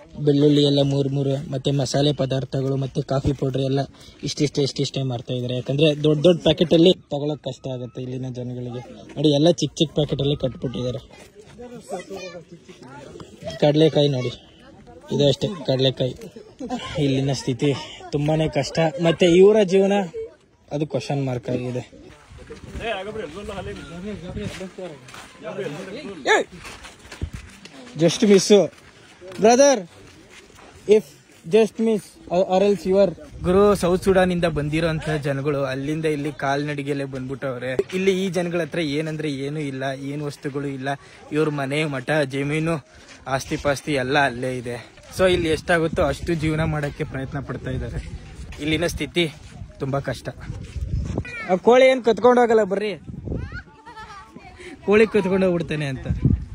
ಬೆಳ್ಳುಳ್ಳಿ ಎಲ್ಲ ಮೂರು ಮೂರು ಮತ್ತೆ ಮಸಾಲೆ ಪದಾರ್ಥಗಳು ಮತ್ತೆ ಕಾಫಿ ಪೌಡರ್ ಎಲ್ಲ ಇಷ್ಟಿಷ್ಟೇ ಇಷ್ಟಿಷ್ಟೇ ಮಾರ್ತಾ ಇದ್ದಾರೆ ಯಾಕಂದ್ರೆ ದೊಡ್ಡ ದೊಡ್ಡ ಪ್ಯಾಕೆಟ್ ಅಲ್ಲಿ ತಗೊಳಕ್ ಕಷ್ಟ ಆಗುತ್ತೆ ಇಲ್ಲಿನ ಜನಗಳಿಗೆ ನೋಡಿ ಎಲ್ಲ ಚಿಕ್ಕ ಚಿಕ್ಕ ಪ್ಯಾಕೆಟ್ ಅಲ್ಲಿ ಕಟ್ಬಿಟ್ಟಿದ್ದಾರೆ ಕಡಲೆಕಾಯಿ ನೋಡಿ ಇದು ಅಷ್ಟೇ ಕಡಲೆಕಾಯಿ ಇಲ್ಲಿನ ಸ್ಥಿತಿ ತುಂಬಾನೇ ಕಷ್ಟ ಮತ್ತೆ ಇವರ ಜೀವನ ಅದು ಕ್ವಶನ್ ಮಾರ್ಕ್ ಆಗಿದೆ just miss brother if just miss or else your ಗುರು ಸೌತ್ ಸುಡಾನ್ ಇಂದ ಬಂದಿರೋಂತ ಜನಗಳು ಅಲ್ಲಿಂದ ಇಲ್ಲಿ ಕಾಲ್ನಡಿಗೆಲೆ ಬಂದ್ಬಿಟ್ಟವ್ರೆ ಇಲ್ಲಿ ಈ ಜನಗಳ ಹತ್ರ ಏನಂದ್ರೆ ಏನು ಇಲ್ಲ ಏನು ವಸ್ತುಗಳು ಇಲ್ಲ ಇವ್ರ ಮನೆ ಮಠ ಜಮೀನು ಆಸ್ತಿ ಪಾಸ್ತಿ ಎಲ್ಲ ಅಲ್ಲೇ ಇದೆ ಸೊ ಇಲ್ಲಿ ಎಷ್ಟಾಗುತ್ತೋ ಅಷ್ಟು ಜೀವನ ಮಾಡಕ್ಕೆ ಪ್ರಯತ್ನ ಪಡ್ತಾ ಇದ್ದಾರೆ ಇಲ್ಲಿನ ಸ್ಥಿತಿ ತುಂಬಾ ಕಷ್ಟ ಆ ಕೋಳಿ ಏನ್ ಕತ್ಕೊಂಡು ಹೋಗಲ್ಲ ಬರ್ರಿ ಕೋಳಿ ಕತ್ಕೊಂಡು ಹೋಗ್ಬಿಡ್ತಾನೆ ಅಂತ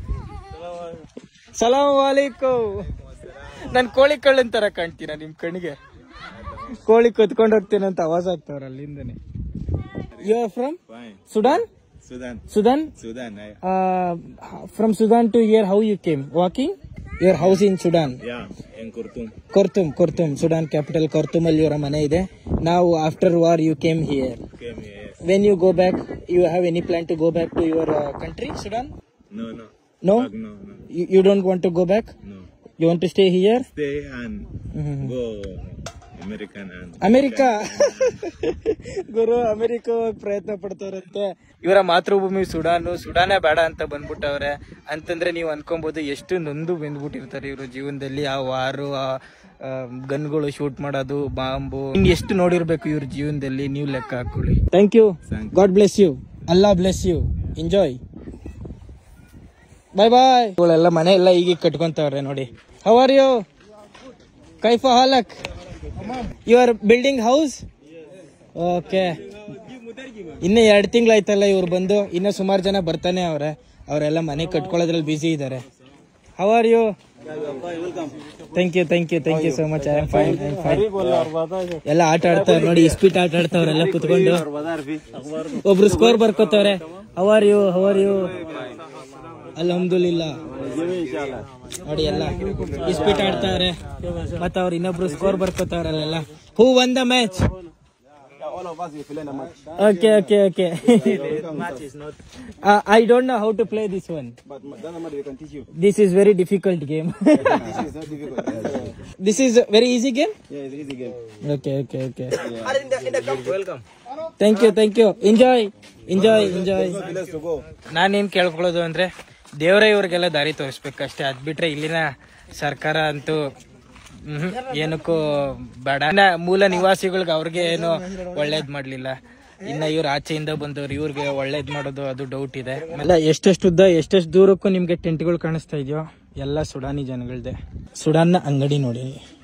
ಸಲಾಂ ವಾಲೇಕುಮ್ ನನ್ ಕೋಳಿ ಕಳ್ಳನ್ ತರ ಕಾಣ್ತೀರಾ ನಿಮ್ ಕಣ್ಣಿಗೆ ಕೋಳಿ ಕತ್ಕೊಂಡು ಹೋಗ್ತೇನೆ ಅಂತ ಆವಾಜ್ ಆಗ್ತಾವ್ರ ಅಲ್ಲಿಂದನೆ you are from Fine. Sudan Sudan. Sudan Sudan. I, from Sudan to here how you came walking your house in Sudan yeah, in Khartoum. Khartoum Khartoum Sudan capital Khartoum ಅಲ್ಲಿ ಇವರ ಮನೆ ಇದೆ ನಾವು after war you came here Came here. Yes. When you go back you have any plan to go back to your country Sudan No, no. No Back, no, no. You don't want to go back No. You want to stay here Stay and go American and America ಗುರು America ಹೋಗಕ್ ಪ್ರಯತ್ನ ಪಡ್ತಾರಂತೆ ಇವರ ಮಾತೃಭೂಮಿ ಸುಡಾನು ಸುಡಾನೇ ಬೇಡ ಅಂತ ಬಂದ್ಬಿಟ್ಟವ್ರೆ ಅಂತಂದ್ರೆ ನೀವು ಅನ್ಕೊಬಹುದು ಎಷ್ಟು ನೊಂದು ಬೆಂದ್ಬಿಟ್ಟಿರ್ತಾರೆ ಇವರು ಜೀವನದಲ್ಲಿ ಆ ವಾರು ಆ ಗನ್ಗಳು ಶೂಟ್ ಮಾಡೋದು ಬಾಂಬು ಇನ್ ಎಷ್ಟು ನೋಡಿರ್ಬೇಕು ಇವ್ರ ಜೀವನದಲ್ಲಿ ನೀವು ಲೆಕ್ಕ ಹಾಕೊಳ್ಳಿ thank you Thank God bless you Allah bless you enjoy bye bye ಇವಳೆಲ್ಲ ಮನೆ ಎಲ್ಲ ಈಗ ಕಟ್ಕೊಂತವ್ರೆ ನೋಡಿ ಹೌ ಆರ್ ಯು ಕೈಫ ಹಾಲಕ್ you are building house okay ಇನ್ನು ಎರಡು ತಿಂಗಳಾಯ್ತಲ್ಲ ಇವ್ರು ಬಂದು ಇನ್ನು ಸುಮಾರು ಜನ ಬರ್ತಾನೆ ಅವ್ರೆ ಅವರೆಲ್ಲ ಮನೆ ಕಟ್ಕೊಳ್ಳೋದ್ರಲ್ಲಿ ಬ್ಯುಸಿ ಇದ್ದಾರೆ how are you thank you thank you thank you so much I am fine I am fine ಎಲ್ಲ ಆಟ ಆಡ್ತಾವ್ರೆ ನೋಡಿ ಇಸ್ಪೀಟ್ ಆಟ ಆಡ್ತಾವ್ರೆಲ್ಲ ಕುತ್ಕೊಂಡು ಒಬ್ರು ಸ್ಕೋರ್ ಬರ್ಕೋತವ್ರೆ how are you how are you ಅಲ್ಹಮ್ದುಲಿಲ್ಲಾ ನೋಡಿ ಎಲ್ಲ ಇಸ್ಪೀಟ್ ಆಡ್ತಾವ್ರೆ ಮತ್ತ ಅವ್ರು ಇನ್ನೊಬ್ರು ಸ್ಕೋರ್ ಬರ್ಕೋತಾವ್ರಲ್ಲ who won the match okay okay okay I don't know how to play this one this is very difficult game this is very easy game okay okay okay thank you thank you enjoy enjoy enjoy ನಾನೇನ್ ಕೇಳ್ಕೊಳ್ಳೋದು ಅಂದ್ರೆ ದೇವರೇ ಇವ್ರಿಗೆಲ್ಲ ದಾರಿ ತೋರಿಸ್ಬೇಕಷ್ಟೇ ಅದ್ ಬಿಟ್ರೆ ಇಲ್ಲಿನ ಸರ್ಕಾರ ಅಂತೂ ಮ್ಹೂ, ಏನಕ್ಕೂ ಬೇಡ ಇನ್ನ ಮೂಲ ನಿವಾಸಿಗಳಿಗೆ ಅವ್ರಿಗೆ ಏನು ಒಳ್ಳೇದ್ ಮಾಡ್ಲಿಲ್ಲ ಇನ್ನ ಇವ್ರ ಆಚೆಯಿಂದ ಬಂದವ್ರು ಇವ್ರಿಗೆ ಒಳ್ಳೇದ್ ಮಾಡೋದು ಅದು ಡೌಟ್ ಇದೆ ಎಲ್ಲ ಎಷ್ಟೆಷ್ಟು ಉದ್ದ ಎಷ್ಟೆಷ್ಟು ದೂರಕ್ಕೂ ನಿಮ್ಗೆ ಟೆಂಟ್ಗಳು ಕಾಣಿಸ್ತಾ ಇದೆಯೋ ಎಲ್ಲ ಸುಡಾನಿ ಜನಗಳದೆ ಸುಡಾನ್ನ ಅಂಗಡಿ ನೋಡಿ